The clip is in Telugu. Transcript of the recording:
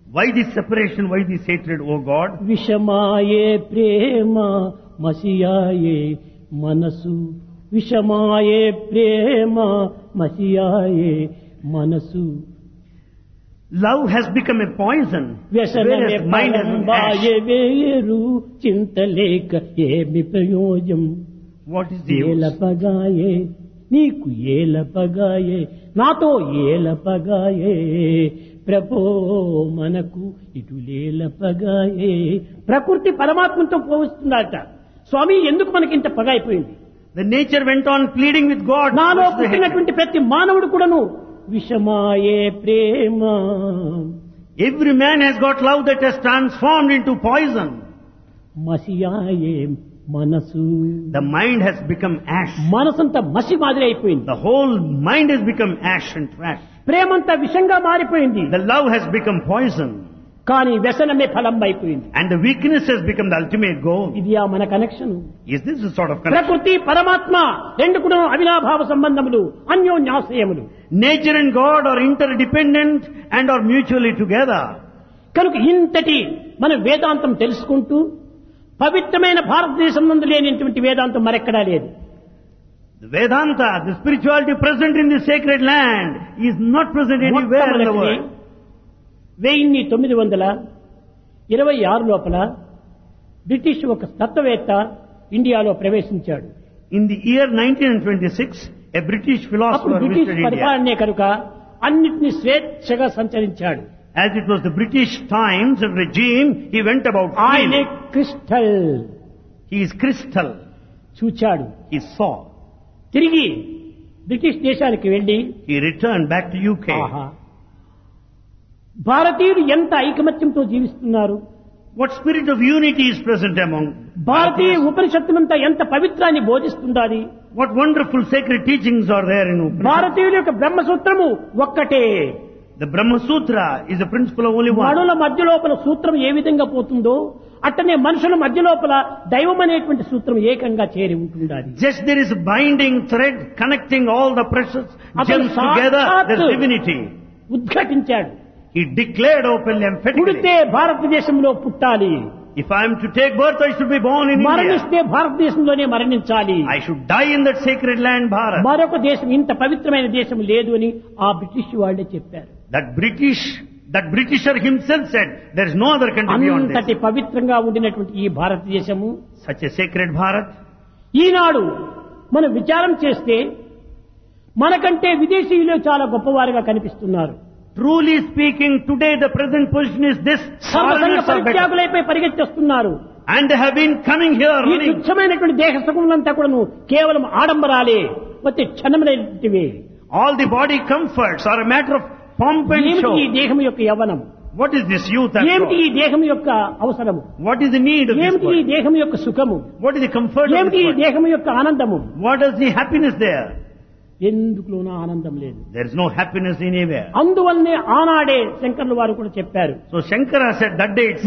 Why this separation? Why this hatred, O God? విషమాయే ప్రేమ మసియాయే మనసు విషమాయే ప్రేమ మసియాయే మనసు Love has become a poison, వ్యసనమే whereas mind has been ash. పరంబాయే వేరు చింతలేక ఏమి ప్రయోజం What is the use? ఏలపగాయే నీకు ఏలపగాయే నాతో ఏలపగాయే ప్రభో మనకు ఇటు లేలపగాయే ప్రకృతి పరమాత్మతో పోవిస్తుందట స్వామి ఎందుకు మనకి ఇంత పగ అయిపోయింది The nature went on pleading with God. నాలో What's the hatred? పుట్టినటువంటి ప్రతి మానవుడు కూడాను విషమాయే ప్రేమ Every man has got love that has transformed into poison. మసియాయే మనసు The mind has become ash. మనసంతా మసి మాదిరి అయిపోయింది The whole mind has become ash and trash. ప్రేమంతా విషంగా మారిపోయింది The love has become poison. కానీ వ్యసనమే ఫలం అయిపోయింది And the weakness has become the ultimate goal. ఇది ఆ మన connection Is this the sort of connection? ప్రకృతి పరమాత్మ రెండు కూడా అవినాభావ సంబంధములు అన్యోన్యాశ్రయములు Nature and God are interdependent and are mutually together. కనుక ఇంతటి మన వేదాంతం తెలుసుకుంటూ పవిత్రమైన భారతదేశం నందు లేనిటువంటి వేదాంతం మరెక్కడా లేదు The Vedanta, the spirituality present in the sacred land is not present anywhere in the మొట్టమొదటిది world. వెయ్యిన్ని తొమ్మిది వందల ఇరవై ఆరు లోపల బ్రిటిష్ ఒక తత్వవేత్త ఇండియాలో ప్రవేశించాడు In the year 1926, a British అప్పుడు philosopher బ్రిటిష్ visited India. పరిపాలనే కనుక అన్నిటిని స్వేచ్ఛగా సంచరించాడు As it was the British times and regime, he went about ఆయనే freely. Crystal He is crystal. చూచాడు He saw. తిరిగి బ్రిటిష్ దేశానికి వెళ్లి He returned back to UK. ఆహా భారతీయులు ఎంత ఐకమత్యంతో జీవిస్తున్నారు What spirit of unity is present among భారతీయ ఉపనిషత్తులంతా ఎంత పవిత్రాన్ని బోధిస్తుండాలి What wonderful sacred teachings are there in Upanishad. భారతీయుల యొక్క బ్రహ్మసూత్రము ఒక్కటే The Brahma Sutra is the principle of only one. మనుల మధ్య లోపల సూత్రం ఏ విధంగా పోతుందో అట్టనే మనుషుల మధ్య లోపల దైవం అనేటువంటి సూత్రం ఏకంగా చేరి ఉంటుండాలి Just there is a binding thread connecting all the precious అతను gems together. సాక్షాత్తు There's divinity. ఉద్ఘాటించాడు He declared openly, emphatically, పుడితే భారతదేశంలో పుట్టాలి if I am to take birth, I should be born in India. మరణిస్తే భారతదేశంలోనే మరణించాలి I should die in that sacred land, Bharat. మరొక దేశం ఇంత పవిత్రమైన దేశం లేదు అని ఆ బ్రిటిష్ వాళ్ళే చెప్పారు That British, that Britisher himself said, there is no other country beyond అంతటి this. పవిత్రంగా ఉండినటువంటి ఈ భారతదేశము Such a sacred Bharat. ఈనాడు మనం విచారం చేస్తే మనకంటే విదేశీయులు చాలా గొప్పవారుగా కనిపిస్తున్నారు Truly speaking, today the present position is this. సర్వసంగ Foreigners are better. పరిత్యాగులైపై పరిగెత్తేస్తున్నారు And they have been coming here ఈ running. తుచ్చమైనటువంటి దేహ సుఖములంతా కూడాను కేవలం ఆడంబరాలే వచ్చే క్షణములైనటివి All the body comforts are a matter of pomp and ఏమిటి ఈ show. దేహం యొక్క యవ్వనం What is this youth after ఏమిటి all? ఈ దేహం యొక్క అవసరము What is the need of this ఏమిటి ఈ body? దేహం యొక్క సుఖము What is the comfort of ఏమిటి this ఈ body? దేహం యొక్క ఆనందము What is the happiness there? ఎందుకులోనూ ఆనందం లేదు There is no happiness anywhere. అందువల్లనే ఆనాడే శంకర్లు వారు కూడా చెప్పారు So Shankara said that day itself,